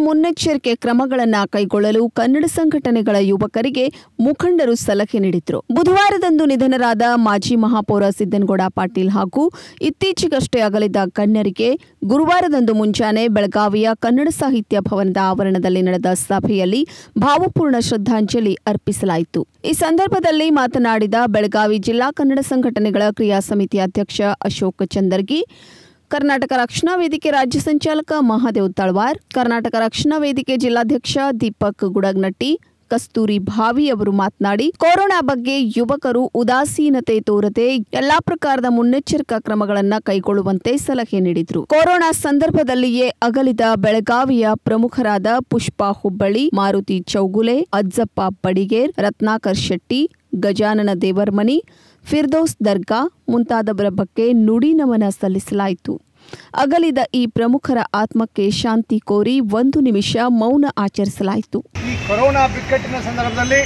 ಮುನ್ನೆಚ್ಚರಿಕೆ ಕ್ರಮಗಳನ್ನು ಕೈಗೊಳ್ಳಲು ಕನ್ನಡ ಸಂಘಟನೆಗಳ ಯುವಕರಿಗೆ ಮುಖಂಡರು ಸಲಹೆ ನೀಡಿದ್ರು ಬುಧವಾರದಂದು ನಿಧನರಾದ ಮಾಜಿ ಮಹಾಪೌರ ಸಿದ್ದನಗೌಡ ಪಾಟೀಲ್ ಹಾಗೂ ಇತ್ತೀಚೆಗಷ್ಟೇ ಅಗಲಿದ ಗಣ್ಯರಿಗೆ ಗುರುವಾರದಂದು ಮುಂಜಾನೆ ಬೆಳಗಾವಿಯ ಕನ್ನಡ ಸಾಹಿತ್ಯ ಭವನದ ಆವರಣದಲ್ಲಿ ನಡೆದ ಸಭೆಯಲ್ಲಿ ಭಾವಪೂರ್ಣ ಶ್ರದ್ಧಾಂಜಲಿ ಅರ್ಪಿಸಲಾಯಿತು ಈ ಸಂದರ್ಭದಲ್ಲಿ ಮಾತನಾಡಿದ ಬೆಳಗಾವಿ ಜಿಲ್ಲಾ ಕನ್ನಡ ಸಂಘಟನೆಗಳ ಕ್ರಿಯಾ ಸಮಿತಿ ಅಧ್ಯಕ್ಷ ಅಶೋಕ್ ಚಂದರ್ಗಿ ಕರ್ನಾಟಕ ರಕ್ಷಣಾ ವೇದಿಕೆ ರಾಜ್ಯ ಸಂಚಾಲಕ ಮಹಾದೇವ್ ತಳವಾರ್ ಕರ್ನಾಟಕ ರಕ್ಷಣಾ ವೇದಿಕೆ ಜಿಲ್ಲಾಧ್ಯಕ್ಷ ದೀಪಕ್ ಗುಡಗ್ನಟ್ಟಿ ಕಸ್ತೂರಿ ಭಾವಿ ಅವರು ಮಾತನಾಡಿ ಕೊರೋನಾ ಬಗ್ಗೆ ಯುವಕರು ಉದಾಸೀನತೆ ತೋರದೆ ಎಲ್ಲಾ ಪ್ರಕಾರದ ಮುನ್ನೆಚ್ಚರಿಕಾ ಕ್ರಮಗಳನ್ನು ಕೈಗೊಳ್ಳುವಂತೆ ಸಲಹೆ ನೀಡಿದರು ಕೊರೋನಾ ಸಂದರ್ಭದಲ್ಲಿಯೇ ಅಗಲಿದ ಬೆಳಗಾವಿಯ ಪ್ರಮುಖರಾದ ಪುಷ್ಪಾ ಹುಬ್ಬಳ್ಳಿ ಮಾರುತಿ ಚೌಗುಲೆ ಅಜ್ಜಪ್ಪ ಬಡಿಗೇರ್ ರತ್ನಾಕರ್ ಶೆಟ್ಟಿ ಗಜಾನನ ದೇವರ್ಮನಿ ಫಿರ್ದೌಸ್ ದರ್ಗಾ ಮುಂತಾದವರ ಬಗ್ಗೆ ನುಡಿ ನಮನ ಸಲ್ಲಿಸಲಾಯಿತು ಅಗಲಿದ ಈ ಪ್ರಮುಖರ ಆತ್ಮಕ್ಕೆ ಶಾಂತಿ ಕೋರಿ ಒಂದು ನಿಮಿಷ ಮೌನ ಆಚರಿಸಲಾಯಿತು ಈ ಕೊರೋನಾ ಬಿಕ್ಕಟ್ಟಿನ ಸಂದರ್ಭದಲ್ಲಿ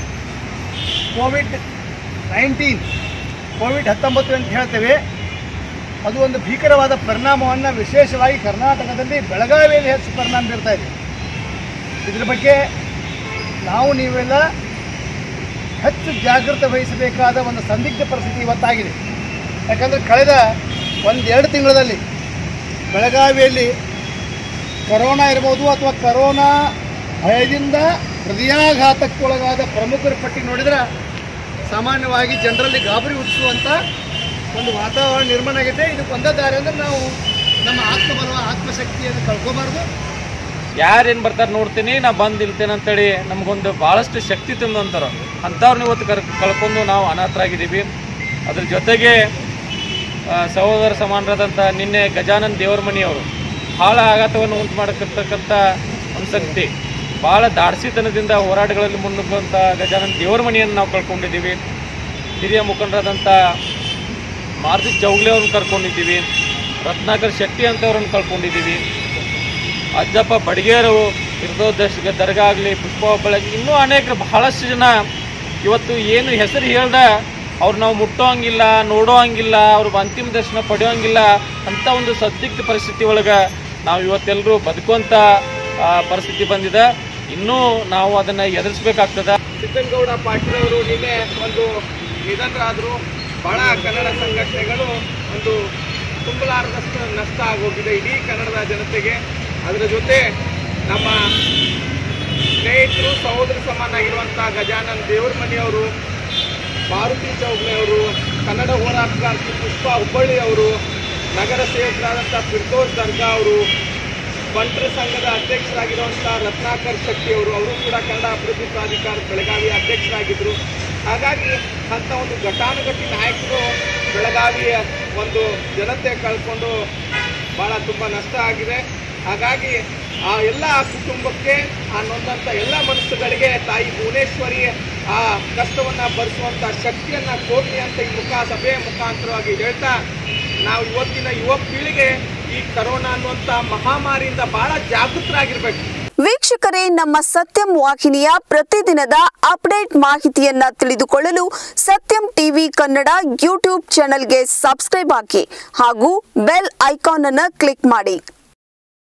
ಕೋವಿಡ್ ನೈನ್ಟೀನ್ ಕೋವಿಡ್ ಹತ್ತೊಂಬತ್ತು ಅಂತ ಹೇಳ್ತೇವೆ ಅದು ಒಂದು ಭೀಕರವಾದ ಪರಿಣಾಮವನ್ನು ವಿಶೇಷವಾಗಿ ಕರ್ನಾಟಕದಲ್ಲಿ ಬೆಳಗಾವಿಯಲ್ಲಿ ಹೆಚ್ಚು ಪರಿಣಾಮ ಬೀರ್ತಾ ಇದೆ ಇದ್ರ ಬಗ್ಗೆ ನಾವು ನೀವೆಲ್ಲ ಹೆಚ್ಚು ಜಾಗೃತೆ ವಹಿಸಬೇಕಾದ ಒಂದು ಸಂದಿಗ್ಧ ಪರಿಸ್ಥಿತಿ ಇವತ್ತಾಗಿದೆ ಯಾಕಂದರೆ ಕಳೆದ ಒಂದೆರಡು ತಿಂಗಳಲ್ಲಿ ಬೆಳಗಾವಿಯಲ್ಲಿ ಕೊರೋನಾ ಇರ್ಬೋದು ಅಥವಾ ಕೊರೋನಾ ಭಯದಿಂದ ಹೃದಯಾಘಾತಕ್ಕೊಳಗಾದ ಪ್ರಮುಖರ ಪಟ್ಟಿ ನೋಡಿದ್ರೆ ಸಾಮಾನ್ಯವಾಗಿ ಜನರಲ್ಲಿ ಗಾಬರಿ ಹುಟ್ಟಿಸುವಂಥ ಒಂದು ವಾತಾವರಣ ನಿರ್ಮಾಣ ಆಗಿದೆ ಇದಕ್ಕೆ ಒಂದೇ ದಾರಿ ಅಂದರೆ ನಾವು ನಮ್ಮ ಆತ್ಮಬಲ ಆತ್ಮಶಕ್ತಿಯನ್ನು ಕಳ್ಕೊಬಾರ್ದು ಯಾರೇನು ಬರ್ತಾರೆ ನೋಡ್ತೀನಿ ನಾ ಬಂದು ಇಲ್ತೇನೆ ಅಂತೇಳಿ ನಮಗೊಂದು ಭಾಳಷ್ಟು ಶಕ್ತಿ ತಂದಂತಾರ ಅಂಥವ್ರನ್ನ ಇವತ್ತು ಕರ್ ಕಳ್ಕೊಂಡು ನಾವು ಅನಾಥರಾಗಿದ್ದೀವಿ ಅದ್ರ ಜೊತೆಗೆ ಆ, ಸಹೋದರ ಸಮಾನರಾದಂಥ ನಿನ್ನೆ ಗಜಾನನ್ ದೇವರಮಣಿಯವರು ಭಾಳ ಆಘಾತವನ್ನು ಉಂಟು ಮಾಡಕ್ಕಂತಕ್ಕಂಥ ಒಂದು ಶಕ್ತಿ ಭಾಳ ದಾಡ್ಸಿತನದಿಂದ ಹೋರಾಟಗಳಲ್ಲಿ ಮುನ್ನುಗ್ಗುವಂಥ ಗಜಾನನ್ ದೇವರಮಣಿಯನ್ನು ನಾವು ಕಳ್ಕೊಂಡಿದ್ದೀವಿ ಹಿರಿಯ ಮುಖಂಡರಾದಂಥ ಮಾರುತಿ ಚೌಗ್ಲೆ ಅವ್ರನ್ನ ಕರ್ಕೊಂಡಿದ್ದೀವಿ ರತ್ನಾಕರ್ ಶೆಟ್ಟಿ ಅಂತವ್ರನ್ನ ಕಳ್ಕೊಂಡಿದ್ದೀವಿ ಅಜ್ಜಪ್ಪ ಬಡಿಗೇರು ಇರ್ದೋದಶ್ ದರ್ಗಾ ಆಗಲಿ ಪುಷ್ಪ ಬೆಳಗ್ಗೆ ಇನ್ನೂ ಅನೇಕರು ಬಹಳಷ್ಟು ಜನ ಇವತ್ತು ಏನು ಹೆಸರು ಹೇಳ್ದ ಅವ್ರು ನಾವು ಮುಟ್ಟೋಂಗಿಲ್ಲ ನೋಡೋಂಗಿಲ್ಲ ಅವ್ರ ಅಂತಿಮ ದರ್ಶನ ಪಡೆಯೋಂಗಿಲ್ಲ ಅಂತ ಒಂದು ಸದ್ದಿಗ್ಧ ಪರಿಸ್ಥಿತಿ ಒಳಗೆ ನಾವು ಇವತ್ತೆಲ್ಲರೂ ಬದುಕುವಂಥ ಆ, ಪರಿಸ್ಥಿತಿ ಬಂದಿದೆ ಇನ್ನೂ ನಾವು ಅದನ್ನು ಎದುರಿಸ್ಬೇಕಾಗ್ತದೆ ಸಿದ್ದನಗೌಡ ಪಾಟೀಲ್ ಅವರು ನಿನ್ನೆ ಒಂದು ನಿಧನರಾದರು ಬಹಳ ಕನ್ನಡ ಸಂಘಟನೆಗಳು ಒಂದು ತುಂಬಲಾರದಷ್ಟು ನಷ್ಟ ಆಗೋಗಿದೆ ಇಡೀ ಕನ್ನಡದ ಜನತೆಗೆ ಅದರ ಜೊತೆ ನಮ್ಮ ಸ್ನೇಹಿತರು ಸಹೋದರ ಸಮಾನಾಗಿರುವಂಥ ಗಜಾನನ್ ದೇವರಮನಿಯವರು ಮಾರುತಿ ಚೌಗ್ಲೆ ಅವರು ಕನ್ನಡ ಹೋರಾಟಗಾರ್ತಿ ಪುಷ್ಪ ಹುಬ್ಬಳ್ಳಿ ಅವರು ನಗರ ಸೇವಕರಾದಂಥ ಫಿರ್ದೋಸ್ ದರ್ಗಾ ಅವರು ಬಂಟರ ಸಂಘದ ಅಧ್ಯಕ್ಷರಾಗಿರುವಂಥ ರತ್ನಾಕರ್ ಶೆಟ್ಟಿ ಅವರು ಅವರು ಕೂಡ ಕನ್ನಡ ಅಭಿವೃದ್ಧಿ ಪ್ರಾಧಿಕಾರ ಬೆಳಗಾವಿ ಅಧ್ಯಕ್ಷರಾಗಿದ್ದರು ಹಾಗಾಗಿ ಅಂಥ ಒಂದು ಘಟಾನುಘಟಿ ನಾಯಕರು ಬೆಳಗಾವಿಯ ಒಂದು ಜನತೆ ಕಳ್ಕೊಂಡು ಭಾಳ ತುಂಬ ನಷ್ಟ ಆಗಿದೆ ಹಾಗಾಗಿ ಆ ಎಲ್ಲ ಕುಟುಂಬಕ್ಕೆ ಆ ನೊಂದಂಥ ಎಲ್ಲ ಮನಸ್ಸುಗಳಿಗೆ ತಾಯಿ ಭುವನೇಶ್ವರಿ ಆ ಕಷ್ಟವನ್ನು ಭರಿಸುವಂಥ ಶಕ್ತಿಯನ್ನು ಕೊಡಲಿ ಅಂತ ಈ ಮುಖ ಸಭೆಯ ಮುಖಾಂತರವಾಗಿ ಹೇಳ್ತಾ ನಾವು ಇವತ್ತಿನ ಯುವ ಪೀಳಿಗೆ ಈ ಕರೋನಾ ಅನ್ನುವಂಥ ಮಹಾಮಾರಿಯಿಂದ ಬಹಳ ಜಾಗೃತರಾಗಿರ್ಬೇಕು ವೀಕ್ಷಕರೇ ನಮ್ಮ ಸತ್ಯಂ ವಾಹಿನಿಯ ಪ್ರತಿದಿನದ ಅಪ್ಡೇಟ್ ಮಾಹಿತಿಯನ್ನ ತಿಳಿದುಕೊಳ್ಳಲು ಸತ್ಯಂ ಟಿವಿ ಕನ್ನಡ ಯೂಟ್ಯೂಬ್ ಚಾನೆಲ್ಗೆ ಸಬ್ಸ್ಕ್ರೈಬ್ ಹಾಕಿ ಹಾಗೂ ಬೆಲ್ ಐಕಾನ್ ಅನ್ನು ಕ್ಲಿಕ್ ಮಾಡಿ